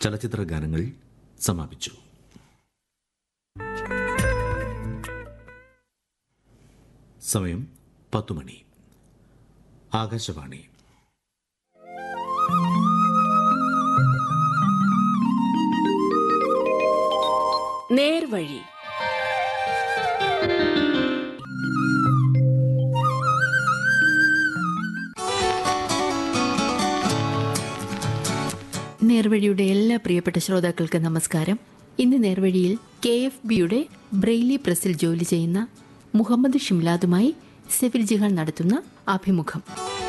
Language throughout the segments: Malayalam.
ചലച്ചിത്ര ഗാനങ്ങൾ സമാപിച്ചു സമയം പത്തു മണി ആകാശവാണി നേർവഴി നേർവഴിയുടെ എല്ലാ പ്രിയപ്പെട്ട ശ്രോതാക്കൾക്ക് നമസ്കാരം ഇന്ന് നേർവഴിയിൽ കെ എഫ് ബിയുടെ ബ്രെയിലി പ്രസിൽ ജോലി ചെയ്യുന്ന മുഹമ്മദ് ഷിംലാദുമായി സെഫിൽ ജിഹാൻ നടത്തുന്ന അഭിമുഖം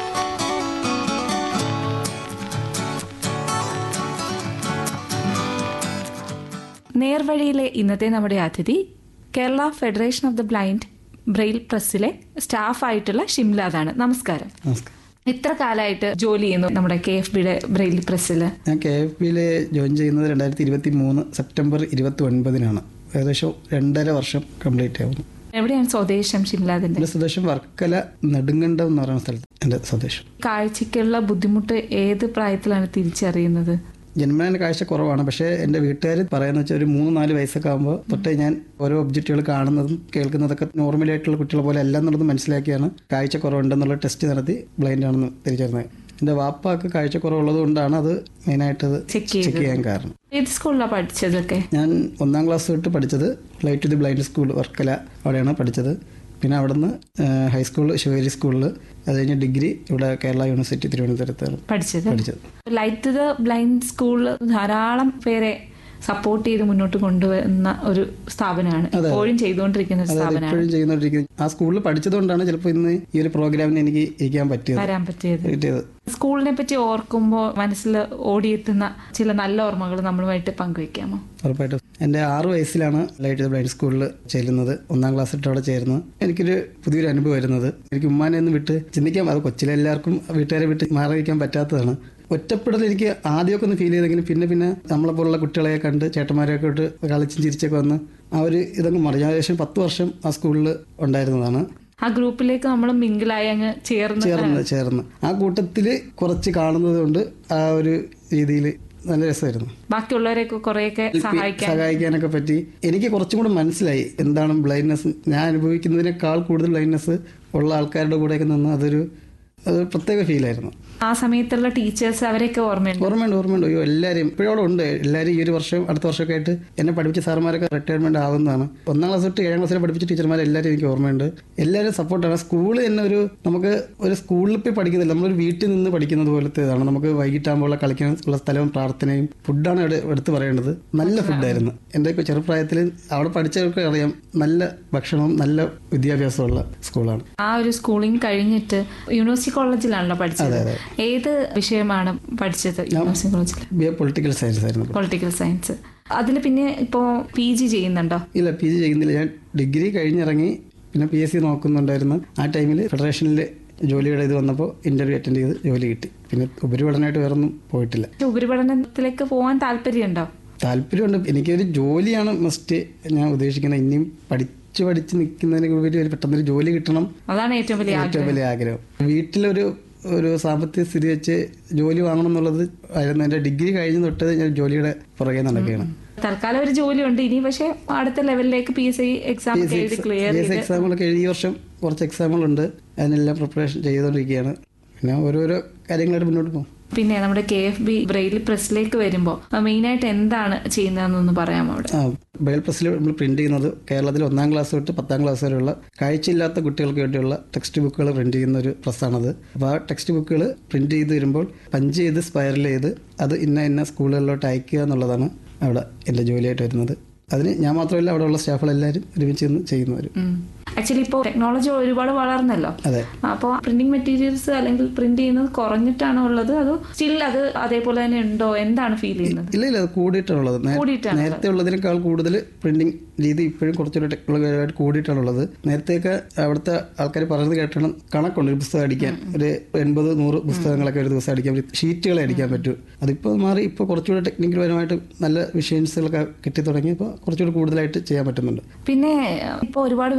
നേർവഴിയിലെ ഇന്നത്തെ നമ്മുടെ അതിഥി Kerala federation of the blind Braille പ്രസ്സിലെ സ്റ്റാഫായിട്ടുള്ള ഷിംലാദാണ് നമസ്കാരം നമസ്കാരം ഇത്ര കാലമായിട്ട് ജോലി ചെയ്യുന്നു നമ്മുടെ കെ എഫ് ബിയുടെ ബ്രെയിൽ പ്രസ്സിൽ ഞാൻ കെ എഫ് ബിയിൽ ജോയിൻ ചെയ്യുന്നത് രണ്ടായിരത്തി ഇരുപത്തി മൂന്ന് സെപ്റ്റംബർ ഇരുപത്തി ഒൻപതിനാണ് ഏകദേശം രണ്ടര വർഷം കംപ്ലീറ്റ് ആവുന്നു എവിടെയാണ് സ്വദേശം ഷിംലാദിന്റെ എൻ്റെ സ്വദേശം വർക്കല നെടുങ്കണ്ടം എന്ന് പറയുന്ന സ്ഥലത്ത് എൻ്റെ സ്വദേശം കാഴ്ചയ്ക്കുള്ള ബുദ്ധിമുട്ട് ഏത് പ്രായത്തിലാണ് തിരിച്ചറിയുന്നത് ജന്മന കാഴ്ച കുറവാണ് പക്ഷേ എൻ്റെ വീട്ടുകാർ പറയുന്ന വെച്ചാൽ ഒരു മൂന്ന് നാല് വയസ്സൊക്കെ ആകുമ്പോൾ തൊട്ടേ ഞാൻ ഓരോ ഒബ്ജക്റ്റുകൾ കാണുന്നതും കേൾക്കുന്നതൊക്കെ നോർമലി ആയിട്ടുള്ള കുട്ടികളെ പോലെ അല്ല എന്നുള്ളത് മനസ്സിലാക്കിയാണ് കാഴ്ച കുറവുണ്ടെന്നുള്ള ടെസ്റ്റ് നടത്തി ബ്ലൈൻഡ് ആണെന്ന് തിരിച്ചറിഞ്ഞത് എൻ്റെ വാപ്പാക്ക് കാഴ്ച കുറവുള്ളത് കൊണ്ടാണ് അത് മെയിനായിട്ട് അത് Check ചെയ്തത്. ചെക്ക് ചെയ്യാൻ കാരണം ഏത് സ്കൂളിലാണ് പഠിച്ചതൊക്കെ ഞാൻ ഒന്നാം ക്ലാസ് തൊട്ട് പഠിച്ചത് light to the blind school Varkala അവിടെയാണ് പഠിച്ചത് പിന്നെ അവിടുന്ന് ഹൈസ്കൂൾ ശിവഗിരി സ്കൂളിൽ അത് കഴിഞ്ഞ് ഡിഗ്രി ഇവിടെ കേരള യൂണിവേഴ്സിറ്റി തിരുവനന്തപുരത്താണ് പഠിച്ചത് പഠിച്ചത് ലൈറ്റ് ദ ബ്ലൈൻഡ് സ്കൂളിൽ ധാരാളം പേരെ സപ്പോർട്ട് ചെയ്ത് മുന്നോട്ട് കൊണ്ടുവരുന്ന ഒരു സ്ഥാപനമാണ് ഇപ്പോഴും ചെയ്തുകൊണ്ടിരിക്കുന്ന ഒരു അതായത് സ്ഥാപനമാണ് ഇപ്പോഴും ചെയ്യുന്നോണ്ടിരിക്കുന്നത് ആ സ്കൂളിൽ പഠിച്ചതുകൊണ്ടാണ് ചിലപ്പോൾ ഇന്ന് ഈ ഒരു പ്രോഗ്രാമിന് എനിക്ക് ഇരിക്കാൻ പറ്റിയത് വരാൻ പറ്റിയത് കിട്ടിയത് സ്കൂളിനെ പറ്റി ഓർക്കുമ്പോൾ മനസ്സിൽ ഓടിയെത്തുന്ന ചില നല്ല ഓർമ്മകൾ നമ്മളുമായിട്ട് പങ്കുവെക്കാമോ ഉറപ്പായിട്ടും എൻ്റെ ആറ് വയസ്സിലാണ് ലൈറ്റ് ദ ബ്ലൈൻഡ് സ്കൂളിൽ ചെല്ലുന്നത് ഒന്നാം ക്ലാസ് തൊട്ട് അവിടെ ചേരുന്നത് എനിക്കൊരു പുതിയൊരു അനുഭവം വരുന്നത് എനിക്ക് ഉമ്മാനെ ഒന്ന് വിട്ട് ചിന്തിക്കാം അത് കൊച്ചിലെ എല്ലാവർക്കും വീട്ടുകാരെ വിട്ട് മാറി നിൽക്കാൻ പറ്റാത്തതാണ് ഒറ്റപ്പെടൽ എനിക്ക് ആദ്യമൊക്കെ ഒന്ന് ഫീൽ ചെയ്തെങ്കിലും പിന്നെ പിന്നെ നമ്മളെ പോലുള്ള കുട്ടികളെ കണ്ട് ചേട്ടന്മാരെയൊക്കെ ഇട്ട് കളിച്ചും ചിരിച്ചൊക്കെ വന്ന് ആ ഒരു ഇതങ്ങ് മറിഞ്ഞു ഏകദേശം പത്ത് വർഷം ആ സ്കൂളിൽ ഉണ്ടായിരുന്നതാണ് ആ ഗ്രൂപ്പിലേക്ക് നമ്മൾ മിങ്കിളായി അങ്ങ് ചേർന്ന് ചേർന്ന് ചേർന്ന് ആ കൂട്ടത്തിൽ കുറച്ച് കാണുന്നത് കൊണ്ട് ആ ഒരു രീതിയിൽ നല്ല രസമായിരുന്നു ബാക്കിയുള്ളവരെയൊക്കെ കുറെയൊക്കെ സഹായിക്കാൻ സഹായിക്കാനൊക്കെ പറ്റി എനിക്ക് കുറച്ചും കൂടെ മനസ്സിലായി എന്താണ് ബ്ലൈൻഡ്നെസ് ഞാൻ അനുഭവിക്കുന്നതിനേക്കാൾ കൂടുതൽ ബ്ലൈൻഡ്നെസ് ഉള്ള ആൾക്കാരുടെ കൂടെയൊക്കെ നിന്ന് അതൊരു അതൊരു പ്രത്യേക ഫീലായിരുന്നു ആ സമയത്തുള്ള ടീച്ചേഴ്സ് അവരെയൊക്കെ ഓർമ്മയുണ്ട് ഓർമ്മയുണ്ട് ഓർമ്മയുണ്ട് അയ്യോ എല്ലാവരും ഇപ്പോഴും അവിടെ ഉണ്ട് എല്ലാവരും ഈ ഒരു വർഷം അടുത്ത വർഷമൊക്കെ ആയിട്ട് എന്നെ പഠിപ്പിച്ച സാർമാരൊക്കെ റിട്ടയർമെന്റ് ആവുന്നതാണ് ഒന്നാം ക്ലാസ് തൊട്ട് ഏഴാം ക്ലാസ്സിൽ പഠിപ്പിച്ച ടീച്ചർമാർ എല്ലാവരും എനിക്ക് ഓർമ്മയുണ്ട് എല്ലാവരും സപ്പോർട്ടാണ് സ്കൂൾ തന്നെ ഒരു നമുക്ക് ഒരു സ്കൂളിൽ പോയി പഠിക്കുന്നില്ല നമ്മളൊരു വീട്ടിൽ നിന്ന് പഠിക്കുന്നത് പോലത്തേതാണ് നമുക്ക് വൈകിട്ടാകുമ്പോൾ കളിക്കാൻ ഉള്ള സ്ഥലവും പ്രാർത്ഥനയും ഫുഡാണ് ഇവിടെ എടുത്ത് പറയേണ്ടത് നല്ല ഫുഡായിരുന്നു എൻ്റെ ഇപ്പോൾ ചെറുപ്രായത്തിൽ അവിടെ പഠിച്ചവർക്ക് അറിയാം നല്ല ഭക്ഷണവും നല്ല വിദ്യാഭ്യാസമുള്ള സ്കൂളാണ് ആ ഒരു സ്കൂളിംഗ് കഴിഞ്ഞിട്ട് യൂണിവേഴ്സിറ്റി കോളേജിലാണല്ലോ പഠിച്ചത് ഏത് വിഷയമാണ് പഠിച്ചത് യൂണിവേഴ്സിറ്റി കോളേജിൽ ബി എ പൊളിറ്റിക്കൽ സയൻസ് ആയിരുന്നു പൊളിറ്റിക്കൽ സയൻസ് അതിൽ പിന്നെ ഇപ്പോ പി ജി ചെയ്യുന്നുണ്ടോ ഇല്ല പി ജി ചെയ്യുന്നില്ല ഞാൻ ഡിഗ്രി കഴിഞ്ഞിറങ്ങി പിന്നെ പി എസ് സി നോക്കുന്നുണ്ടായിരുന്നു ആ ടൈമിൽ ഫെഡറേഷനിൽ ജോലിയുടെ ഇത് വന്നപ്പോൾ ഇന്റർവ്യൂ അറ്റൻഡ് ചെയ്ത് ജോലി കിട്ടി പിന്നെ ഉപരിപഠനമായിട്ട് വേറൊന്നും പോയിട്ടില്ല ഉപരിപഠനത്തിലേക്ക് പോകാൻ താല്പര്യമുണ്ടോ താല്പര്യമുണ്ട് എനിക്കൊരു ജോലിയാണ് മസ്റ്റ് ഞാൻ ഉദ്ദേശിക്കുന്നത് ഇനിയും പഠിച്ച് പഠിച്ച് നിൽക്കുന്നതിന് ഉപരി ഒരു പെട്ടെന്നൊരു ജോലി കിട്ടണം അതാണ് ഏറ്റവും വലിയ ഏറ്റവും വലിയ ആഗ്രഹം വീട്ടിലൊരു ഒരു സാമ്പത്തിക സ്ഥിതി വെച്ച് ജോലി വാങ്ങണം എന്നുള്ളത് ആയിരുന്നു എൻ്റെ ഡിഗ്രി കഴിഞ്ഞ് തൊട്ട് ഞാൻ ജോലിയുടെ പുറകെ നടക്കുകയാണ് തൽക്കാലം ഒരു ജോലിയുണ്ട് ഇനി പക്ഷെ അടുത്ത ലെവലിലേക്ക് പി എസ് സി എക്സാം ഒക്കെ എഴുതി ക്ലിയർ പി എസ് ചെയ്ത് എക്സാമുകളൊക്കെ ഈ വർഷം കുറച്ച് എക്സാമുകളുണ്ട് അതിനെല്ലാം പ്രിപ്പറേഷൻ ചെയ്തുകൊണ്ടിരിക്കുകയാണ് പിന്നെ ഓരോരോ കാര്യങ്ങളായിട്ട് മുന്നോട്ട് പോകും പിന്നെ നമ്മുടെ കെ എഫ് ബി ബ്രെയിൽ പ്രസ്സിലേക്ക് വരുമ്പോൾ മെയിനായിട്ട് എന്താണ് ചെയ്യുന്നതെന്നൊന്ന് പറയാമോ അവിടെ ആ ബയൽ പ്രസ്സിൽ നമ്മൾ പ്രിന്റ് ചെയ്യുന്നത് കേരളത്തിൽ ഒന്നാം ക്ലാസ് തൊട്ട് പത്താം ക്ലാസ് വരെയുള്ള കാഴ്ചയില്ലാത്ത കുട്ടികൾക്ക് വേണ്ടിയുള്ള ടെക്സ്റ്റ് ബുക്കുകൾ പ്രിന്റ് ചെയ്യുന്ന ഒരു പ്രസ്സാണത് അപ്പോൾ ആ ടെക്സ്റ്റ് ബുക്കുകൾ പ്രിന്റ് ചെയ്ത് വരുമ്പോൾ പഞ്ച് ചെയ്ത് സ്പൈറൽ ചെയ്ത് അത് ഇന്ന ഇന്ന സ്കൂളുകളിലോട്ട് അയക്കുക എന്നുള്ളതാണ് അവിടെ എൻ്റെ ജോലിയായിട്ട് വരുന്നത് അതിന് ഞാൻ മാത്രമല്ല അവിടെ ഉള്ള സ്റ്റാഫുകളെല്ലാവരും ഒരുമിച്ച് നിന്ന് ചെയ്യുന്നവർ ആക്ച്വലി ഇപ്പോൾ ടെക്നോളജി ഒരുപാട് വളർന്നല്ലോ അതെ അപ്പോൾ പ്രിന്റിംഗ് മെറ്റീരിയൽസ് അല്ലെങ്കിൽ പ്രിന്റ് ചെയ്യുന്നത് കുറഞ്ഞിട്ടാണോ ഉള്ളത് അതോ സ്റ്റിൽ അത് അതേപോലെ തന്നെ ഉണ്ടോ എന്താണ് ഫീൽ ചെയ്യുന്നത് ഇല്ല ഇല്ല അത് കൂടിയിട്ടാണുള്ളത് നേ- കൂടിയിട്ടാണ് നേരത്തെ ഉള്ളതിനേക്കാൾ കൂടുതൽ പ്രിന്റിംഗ് രീതി ഇപ്പോഴും കുറച്ചുകൂടി ടെക്നോളജിയായിട്ട് കൂടിയിട്ടാണുള്ളത് നേരത്തെയൊക്കെ അവിടുത്തെ ആൾക്കാർ പറയുന്നത് കേട്ടാണ് കണക്കുണ്ട് ഒരു പുസ്തകം അടിക്കാൻ ഒരു എൺപത് നൂറ് പുസ്തകങ്ങളൊക്കെ ഒരു ദിവസം അടിക്കാൻ പറ്റും ഷീറ്റുകളെ അടിക്കാൻ പറ്റൂ അതിപ്പോൾ മാറി ഇപ്പോൾ കുറച്ചുകൂടി ടെക്നിക്കൽ പരമായിട്ട് നല്ല വിഷയൻസുകളൊക്കെ കിട്ടി തുടങ്ങിയപ്പോൾ കുറച്ചുകൂടി കൂടുതലായിട്ട് ചെയ്യാൻ പറ്റുന്നുണ്ട് പിന്നെ ഇപ്പോൾ ഒരുപാട് പേര് സ്ക്രീൻ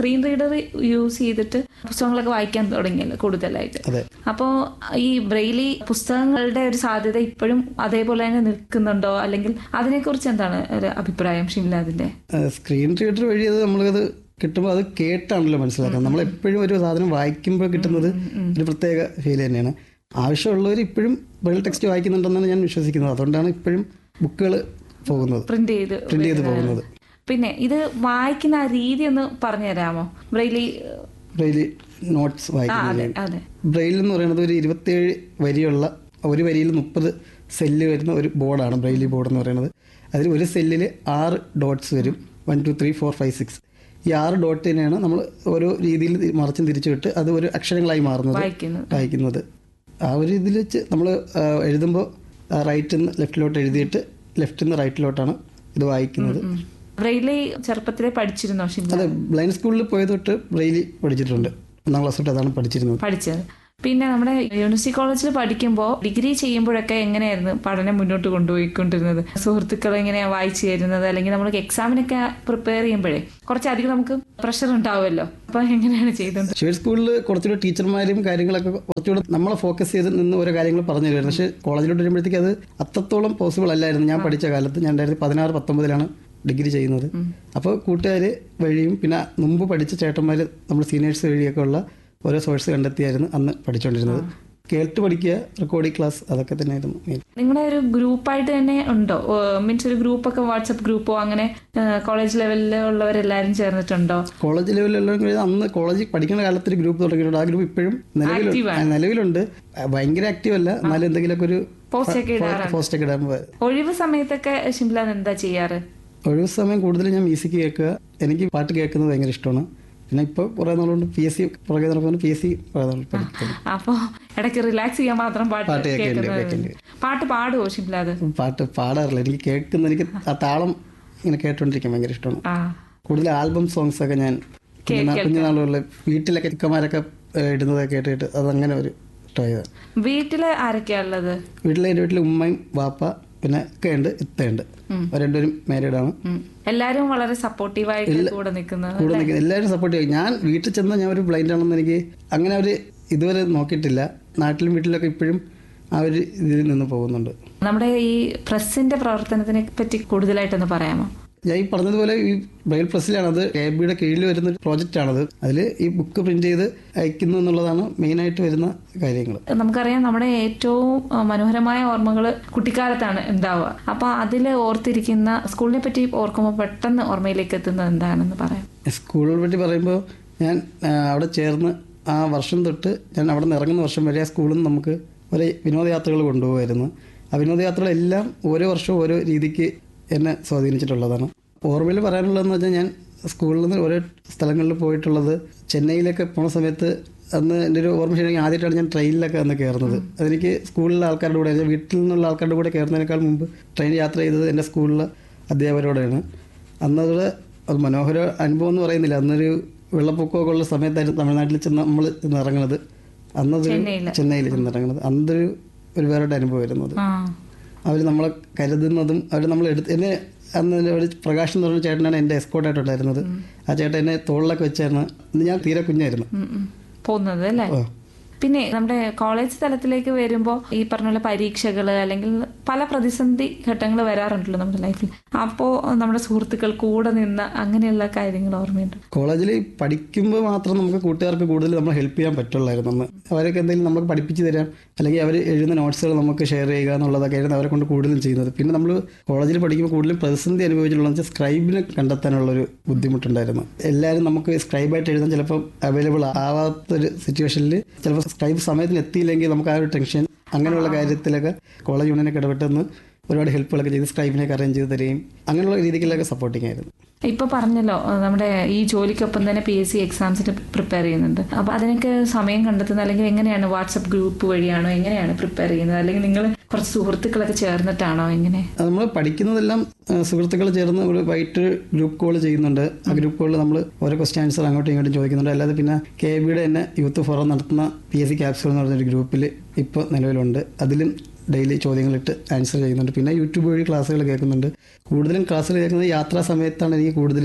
സ്ക്രീൻ റീഡർ യൂസ് ചെയ്തിട്ട് പുസ്തകങ്ങളൊക്കെ വായിക്കാൻ തുടങ്ങിയല്ലോ കൂടുതലായിട്ട് അതെ അപ്പോൾ ഈ ബ്രെയിലി പുസ്തകങ്ങളുടെ ഒരു സാധ്യത ഇപ്പോഴും അതേപോലെ തന്നെ നിൽക്കുന്നുണ്ടോ അല്ലെങ്കിൽ അതിനെക്കുറിച്ച് എന്താണ് ഒരു അഭിപ്രായം ഷിംലാദിന്റെ സ്ക്രീൻ റീഡർ വഴി അത് നമ്മളത് കിട്ടുമ്പോൾ അത് കേട്ടാണല്ലോ മനസ്സിലാക്കുന്നത് നമ്മൾ എപ്പോഴും ഒരു സാധനം വായിക്കുമ്പോൾ കിട്ടുന്നത് ഒരു പ്രത്യേക ഫീൽ തന്നെയാണ് ആവശ്യമുള്ളവർ ഇപ്പോഴും ബ്രെയിൽ ടെക്സ്റ്റ് വായിക്കുന്നുണ്ടെന്നാണ് ഞാൻ വിശ്വസിക്കുന്നത് അതുകൊണ്ടാണ് ഇപ്പോഴും ബുക്കുകൾ പോകുന്നത് പ്രിന്റ് ചെയ്ത് പ്രിന്റ് ചെയ്ത് വരുന്നത്. പോകുന്നത് പിന്നെ ഇത് വായിക്കുന്ന ആ രീതി ഒന്ന് പറഞ്ഞു തരാമോ ബ്രെയിലി ബ്രെയിലി നോട്ട്സ് ആ വായിക്കുന്ന അതെ രീതി. അതെ ബ്രെയിൽ എന്ന് പറയുന്നത് ഒരു ഇരുപത്തേഴ് വരിയുള്ള ഒരു വരിയിൽ മുപ്പത് സെല്ല് വരുന്ന ഒരു ബോർഡാണ് ബ്രെയിലി ബോർഡ് എന്ന് പറയുന്നത് അതിൽ ഒരു സെല്ലിൽ ആറ് ഡോട്ട്സ് വരും one two three four five six ഈ ആറ് ഡോട്ടിനെയാണ് നമ്മൾ ഓരോ രീതിയിൽ മറച്ചും തിരിച്ചു വിട്ട് അത് ഒരു അക്ഷരങ്ങളായി മാറുന്നത് വായിക്കുന്നത് വായിക്കുന്നത് ആ ഒരു ഇതിൽ വെച്ച് നമ്മൾ എഴുതുമ്പോൾ റൈറ്റിൽ നിന്ന് ലെഫ്റ്റിലോട്ട് എഴുതിയിട്ട് ലെഫ്റ്റിൽ നിന്ന് റൈറ്റിലോട്ടാണ് ഇത് വായിക്കുന്നത് ബ്രെയിലി ചെറുപ്പത്തിലെ പഠിച്ചിരുന്നോ ഷിംല അതെ ബ്ലൈൻഡ് സ്കൂളിൽ പോയത് തൊട്ട് ബ്രെയിലി പഠിച്ചിട്ടുണ്ട് ഒന്നാം ക്ലാസ് തൊട്ട് അതാണ് പഠിച്ചിരുന്നത് പഠിച്ചത് പിന്നെ നമ്മുടെ യൂണിവേഴ്സിറ്റി കോളേജിൽ പഠിക്കുമ്പോൾ ഡിഗ്രി ചെയ്യുമ്പോഴൊക്കെ എങ്ങനെയായിരുന്നു പഠനം മുന്നോട്ട് കൊണ്ടുപോയിക്കൊണ്ടിരുന്നത് സുഹൃത്തുക്കൾ എങ്ങനെയാണ് വായിച്ചു തരുന്നത് അല്ലെങ്കിൽ നമ്മൾ എക്സാമിനൊക്കെ പ്രിപ്പയർ ചെയ്യുമ്പോഴേ കുറച്ചധികം നമുക്ക് പ്രഷർ ഉണ്ടാവുമല്ലോ അപ്പൊ എങ്ങനെയാണ് ചെയ്തത് ഷേഡ് സ്കൂളിൽ കുറച്ചുകൂടെ ടീച്ചർമാരും കാര്യങ്ങളൊക്കെ കുറച്ചുകൂടെ നമ്മളെ ഫോക്കസ് ചെയ്ത് നിന്ന് ഓരോ കാര്യങ്ങൾ പറഞ്ഞു തരുമായിരുന്നു പക്ഷേ കോളേജിലോട്ട് വരുമ്പോഴത്തേക്ക് അത് അത്രത്തോളം പോസിബിൾ അല്ലായിരുന്നു ഞാൻ പഠിച്ച കാലത്ത് ഞാൻ രണ്ടായിരത്തി പതിനാറ് പത്തൊമ്പതിലാണ് ഡിഗ്രി ചെയ്യുന്നത് അപ്പോൾ കൂട്ടുകാർ വഴിയും പിന്നെ മുമ്പ് പഠിച്ച ചേട്ടന്മാർ നമ്മുടെ സീനിയേഴ്സ് വഴിയൊക്കെ ഉള്ള ഓരോ സോഴ്സ് കണ്ടെത്തിയായിരുന്നു അന്ന് പഠിച്ചുകൊണ്ടിരുന്നത് കേട്ട് പഠിക്കുക റെക്കോർഡിംഗ് ക്ലാസ് അതൊക്കെ തന്നെയായിരുന്നു മെയിൻ നിങ്ങളുടെ ഒരു ഗ്രൂപ്പായിട്ട് തന്നെ ഉണ്ടോ മീൻസ് ഒരു ഗ്രൂപ്പൊക്കെ വാട്സപ്പ് ഗ്രൂപ്പോ അങ്ങനെ കോളേജ് ലെവലിൽ ഉള്ളവരെല്ലാരും ചേർന്നിട്ടുണ്ടോ കോളേജ് ലെവലിലുള്ള അന്ന് കോളേജിൽ പഠിക്കുന്ന കാലത്ത് ഒരു ഗ്രൂപ്പ് തുടങ്ങിയിട്ടുണ്ട് ആ ഗ്രൂപ്പ് ഇപ്പോഴും നിലവിൽ Active ആ, നിലവിലുണ്ട് ആ, ഭയങ്കര ആക്റ്റീവ് അല്ല എന്നാലും എന്തെങ്കിലുമൊക്കെ ഒരു പോസ്റ്റ് ഒക്കെ ഇടാറുണ്ട് പോസ്റ്റ് ഒക്കെ ഇടാൻ പോയത് ഒഴിവ് സമയത്തൊക്കെ ഷിംല എന്താ ചെയ്യാറ് ഒഴിവ് സമയം കൂടുതൽ ഞാൻ മ്യൂസിക് കേൾക്കുക എനിക്ക് പാട്ട് കേൾക്കുന്നത് ഭയങ്കര ഇഷ്ടമാണ് പിന്നെ ഇപ്പോൾ കുറേ നാളുകൊണ്ട് പി എസ് സി പുറകെ നടക്കുമ്പോൾ പി എസ് സി കുറേ നാൾ പഠിക്കുന്നു അപ്പൊ ഇടയ്ക്ക് റിലാക്സ് ചെയ്യാൻ മാത്രം പാട്ട് പാട്ട് കേൾക്കേണ്ടി, കേൾക്കുന്നത് കേൾക്കേണ്ടി. പാട്ട് പാടുവോ ഷിംലാദ് പാട്ട് പാടാറില്ല എനിക്ക് കേൾക്കുന്ന എനിക്ക് ആ താളം ഇങ്ങനെ കേട്ടോണ്ടിരിക്കാൻ ഭയങ്കര ഇഷ്ടമാണ് ആ കൂടുതൽ ആൽബം സോങ്സ് ഒക്കെ ഞാൻ കുഞ്ഞുനാ- കുഞ്ഞുനാളുകളിൽ വീട്ടിലൊക്കെ ഇക്കമാരൊക്കെ ഏഹ്, ഇടുന്നതൊക്കെ കേട്ടിട്ട് അതങ്ങനെ ഒരു ട്രൈ ചെയ്തത് വീട്ടില് ആരൊക്കെയാ ഉള്ളത് വീട്ടിലെ എൻ്റെ വീട്ടിൽ ഉമ്മയും വാപ്പ പിന്നെ ഇക്കയുണ്ട് ഇത്തയുണ്ട് അവർ രണ്ടുപേരും മാരീഡാണ് ഉം. എല്ലാരും വളരെ സപ്പോർട്ടീവായിട്ട് കൂടെ നിൽക്കുന്നത് കൂടെ നിൽക്കുന്നത് എല്ലാവരും സപ്പോർട്ട് ചെയ്യും ഞാൻ വീട്ടിൽ ചെന്ന് ഞാൻ ഒരു ബ്ലൈൻഡ് ആണെന്ന് എനിക്ക് അങ്ങനെ ഒരു ഇതുവരെ നോക്കിയിട്ടില്ല നാട്ടിലും വീട്ടിലൊക്കെ ഇപ്പോഴും ആ ഒരു ഇതിൽ നിന്ന് പോകുന്നുണ്ട് നമ്മുടെ ഈ പ്രസിന്റെ പ്രവർത്തനത്തിനെ പറ്റി കൂടുതലായിട്ടൊന്ന് പറയാമോ ഞാൻ ഈ പറഞ്ഞതുപോലെ ഈ ബ്രെയിൽ പ്രസ്സിലാണ് അത് കെ ബിയുടെ കീഴിൽ വരുന്ന ഒരു പ്രോജക്റ്റ് ആണത് അതിൽ ഈ ബുക്ക് പ്രിന്റ് ചെയ്ത് അയക്കുന്നു എന്നുള്ളതാണ് മെയിനായിട്ട് വരുന്ന കാര്യങ്ങൾ നമുക്കറിയാം നമ്മുടെ ഏറ്റവും ആ, മനോഹരമായ ഓർമ്മകൾ കുട്ടിക്കാലത്താണ് ഉണ്ടാവുക അപ്പൊ അതിൽ ഓർത്തിരിക്കുന്ന സ്കൂളിനെ പറ്റി ഓർക്കുമ്പോൾ പെട്ടെന്ന് ഓർമ്മയിലേക്ക് എത്തുന്നത് എന്താണെന്ന് പറയാം സ്കൂളിനെ പറ്റി പറയുമ്പോൾ ഞാൻ ആ, അവിടെ ചേർന്ന് ആ വർഷം തൊട്ട് ഞാൻ അവിടെ നിന്ന് ഇറങ്ങുന്ന വർഷം വരെ ആ സ്കൂളിൽ നിന്ന് നമുക്ക് ഒരേ വിനോദയാത്രകൾ കൊണ്ടുപോകുമായിരുന്നു ആ വിനോദയാത്രകളെല്ലാം ഓരോ വർഷവും ഓരോ രീതിക്ക് എന്നെ സ്വാധീനിച്ചിട്ടുള്ളതാണ് ഓർമ്മയിൽ പറയാനുള്ളതെന്ന് വെച്ചാൽ ഞാൻ സ്കൂളിൽ നിന്ന് ഓരോ സ്ഥലങ്ങളിൽ പോയിട്ടുള്ളത് ചെന്നൈയിലൊക്കെ പോണ സമയത്ത് അന്ന് എൻ്റെ ഒരു ഓർമ്മ ശരിയാണെങ്കിൽ ആദ്യമായിട്ടാണ് ഞാൻ ട്രെയിനിലൊക്കെ അന്ന് കയറുന്നത് അതെനിക്ക് സ്കൂളിലെ ആൾക്കാരുടെ കൂടെ അതായത് വീട്ടിൽ നിന്നുള്ള ആൾക്കാരുടെ കൂടെ കയറുന്നതിനേക്കാൾ മുമ്പ് ട്രെയിൻ യാത്ര ചെയ്തത് എൻ്റെ സ്കൂളിലെ അധ്യാപകരോടെയാണ് അന്നത് അത് മനോഹര അനുഭവം എന്ന് പറയുന്നില്ല അന്നൊരു വെള്ളപ്പൊക്കമൊക്കെ ഉള്ള സമയത്തായിരുന്നു തമിഴ്നാട്ടിൽ ചെന്ന് നമ്മൾ ചെന്ന് ഇറങ്ങുന്നത് അന്നതൊരു ചെന്നൈയില്. ചെന്നൈയിൽ ചെന്ന് ഇറങ്ങുന്നത് അന്നൊരു ഒരു വേറെ അനുഭവം വരുന്നത് ആ അവർ നമ്മളെ കരുതുന്നതും അവർ നമ്മൾ എടുത്ത് എന്നെ അന്ന് എൻ്റെ ഒരു പ്രകാശ് എന്ന് പറഞ്ഞ ചേട്ടനാണ് എൻ്റെ എസ്കോട്ടായിട്ടുണ്ടായിരുന്നത് ആ ചേട്ടൻ എന്നെ തോളിലൊക്കെ വെച്ചായിരുന്നു അന്ന് ഞാൻ തീരെ കുഞ്ഞായിരുന്നു ഉം, ഉം. പോകുന്നത് അല്ലേ ഓ. പിന്നെ നമ്മുടെ കോളേജ് തലത്തിലേക്ക് വരുമ്പോൾ ഈ പറഞ്ഞ പോലെ പരീക്ഷകൾ അല്ലെങ്കിൽ പല പ്രതിസന്ധി ഘട്ടങ്ങൾ വരാറുണ്ടല്ലോ നമ്മുടെ ലൈഫിൽ അപ്പോൾ നമ്മുടെ സുഹൃത്തുക്കൾ കൂടെ നിന്ന് അങ്ങനെയുള്ള കാര്യങ്ങൾ ഓർമ്മയുണ്ട് കോളേജിൽ പഠിക്കുമ്പോൾ മാത്രം നമുക്ക് കൂട്ടുകാർക്ക് കൂടുതൽ നമ്മൾ ഹെൽപ്പ് ചെയ്യാൻ പറ്റുള്ളായിരുന്നു അന്ന് അവരൊക്കെ എന്തെങ്കിലും നമുക്ക് പഠിപ്പിച്ച് തരാം അല്ലെങ്കിൽ അവർ എഴുതുന്ന നോട്ട്സുകൾ നമുക്ക് ഷെയർ ചെയ്യുക എന്നുള്ളതൊക്കെ ആയിരുന്നു അവരെ കൊണ്ട് കൂടുതലും ചെയ്യുന്നത് പിന്നെ നമ്മൾ കോളേജിൽ പഠിക്കുമ്പോൾ കൂടുതലും പ്രതിസന്ധി അനുഭവിച്ചിട്ടുള്ളത് വെച്ചാൽ സ്ക്രൈബിനെ കണ്ടെത്താനുള്ളൊരു ബുദ്ധിമുട്ടുണ്ടായിരുന്നു എല്ലാവരും നമുക്ക് സ്ക്രൈബായിട്ട് എഴുതാൻ ചിലപ്പോൾ അവൈലബിൾ ആവാത്തൊരു സിറ്റുവേഷനിൽ ചിലപ്പോൾ സ്ക്രൈബ് സമയത്തിന് എത്തിയില്ലെങ്കിൽ നമുക്ക് ആ ഒരു ടെൻഷൻ അങ്ങനെയുള്ള കാര്യത്തിലൊക്കെ കോളേജ് യൂണിയനൊക്കെ ഇടപെട്ടെന്ന് ഒരുപാട് ഹെൽപ്പുകളൊക്കെ ചെയ്ത് സ്ക്രൈബിനൊക്കെ അറേഞ്ച് ചെയ്ത് തരികയും അങ്ങനെയുള്ള രീതിക്കുള്ളൊക്കെ സപ്പോർട്ടിങ് ആയിരുന്നു ഇപ്പൊ പറഞ്ഞല്ലോ അഹ് നമ്മുടെ ഈ ജോലിക്കൊപ്പം തന്നെ പി എസ് സി എക്സാംസിന് പ്രിപ്പയർ ചെയ്യുന്നുണ്ട് അപ്പൊ അതിനൊക്കെ സമയം കണ്ടെത്തുന്നത് അല്ലെങ്കിൽ എങ്ങനെയാണ് വാട്സപ്പ് ഗ്രൂപ്പ് വഴിയാണോ എങ്ങനെയാണ് പ്രിപ്പയർ ചെയ്യുന്നത് അല്ലെങ്കിൽ നിങ്ങൾ കുറച്ച് സുഹൃത്തുക്കളൊക്കെ ചേർന്നിട്ടാണോ എങ്ങനെ നമ്മൾ പഠിക്കുന്നതെല്ലാം സുഹൃത്തുക്കൾ ചേർന്ന് ഒരു വൈകിട്ട് ഗ്രൂപ്പ് കോൾ ചെയ്യുന്നുണ്ട് ആ ഗ്രൂപ്പ് കോളിൽ നമ്മൾ ഓരോ ക്വസ്റ്റ്യൻ ആൻസർ അങ്ങോട്ടും ഇങ്ങോട്ടും ചോദിക്കുന്നുണ്ട് അല്ലാതെ പിന്നെ കെ ബിയുടെ തന്നെ യൂത്ത് ഫോറം നടത്തുന്ന പി എസ് സി ക്യാപ്സൂൾ എന്ന് പറഞ്ഞൊരു ഗ്രൂപ്പിൽ ഇപ്പോൾ നിലവിലുണ്ട് അതിലും ഡെയിലി ചോദ്യങ്ങളിട്ട് ആൻസർ ചെയ്യുന്നുണ്ട് പിന്നെ യൂട്യൂബ് വഴി ക്ലാസ്സുകൾ കേൾക്കുന്നുണ്ട് കൂടുതലും ക്ലാസ്സുകൾ കേൾക്കുന്നത് യാത്രാ സമയത്താണ് എനിക്ക് കൂടുതലും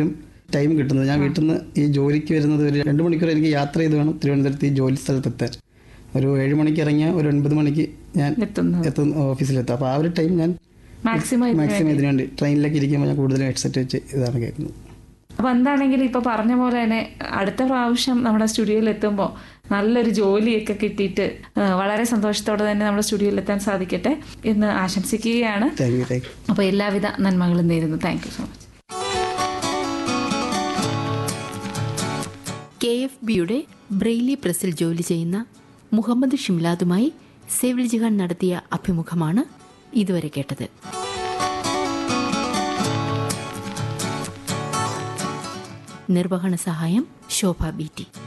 ടൈം കിട്ടുന്നത് ഞാൻ വീട്ടിൽ നിന്ന് ഈ ജോലിക്ക് വരുന്നത് ഒരു രണ്ട് മണിക്കൂർ എനിക്ക് യാത്ര ചെയ്ത് വേണം തിരുവനന്തപുരത്ത് ഈ ജോലി സ്ഥലത്തെത്താൻ ഒരു ഏഴ് മണിക്ക് ഇറങ്ങിയാൽ ഒരു ഒൻപത് മണിക്ക് ഞാൻ എത്തുന്നത് എത്തുന്ന ഓഫീസിലെത്തും അപ്പോൾ ആ ഒരു ടൈം ഞാൻ മാക്സിമം ഇതിന് മാക്സിമം ഇതിനു വേണ്ടി ട്രെയിനിലൊക്കെ ഇരിക്കുമ്പോൾ ഞാൻ കൂടുതലും ഹെഡ്സെറ്റ് വെച്ച് ഇതാണ് കേൾക്കുന്നത് അപ്പൊ എന്താണെങ്കിലും ഇപ്പൊ പറഞ്ഞ പോലെ തന്നെ അടുത്ത പ്രാവശ്യം നമ്മുടെ സ്റ്റുഡിയോയിൽ എത്തുമ്പോൾ നല്ലൊരു ജോലിയൊക്കെ കിട്ടിയിട്ട് ആ, വളരെ സന്തോഷത്തോടെ തന്നെ നമ്മുടെ സ്റ്റുഡിയോയിൽ എത്താൻ സാധിക്കട്ടെ എന്ന് ആശംസിക്കുകയാണ് താങ്ക് യു താങ്ക് യു അപ്പൊ എല്ലാവിധ നന്മകളും നേരുന്നു thank you so much K F ബിയുടെ ബ്രെയിലി പ്രസിൽ ജോലി ചെയ്യുന്ന മുഹമ്മദ് ഷിംലാദുമായി സെവിൽ ജിഹാൻ നടത്തിയ അഭിമുഖമാണ് ഇതുവരെ കേട്ടത് നിർവഹണ സഹായം ശോഭ ബി ടി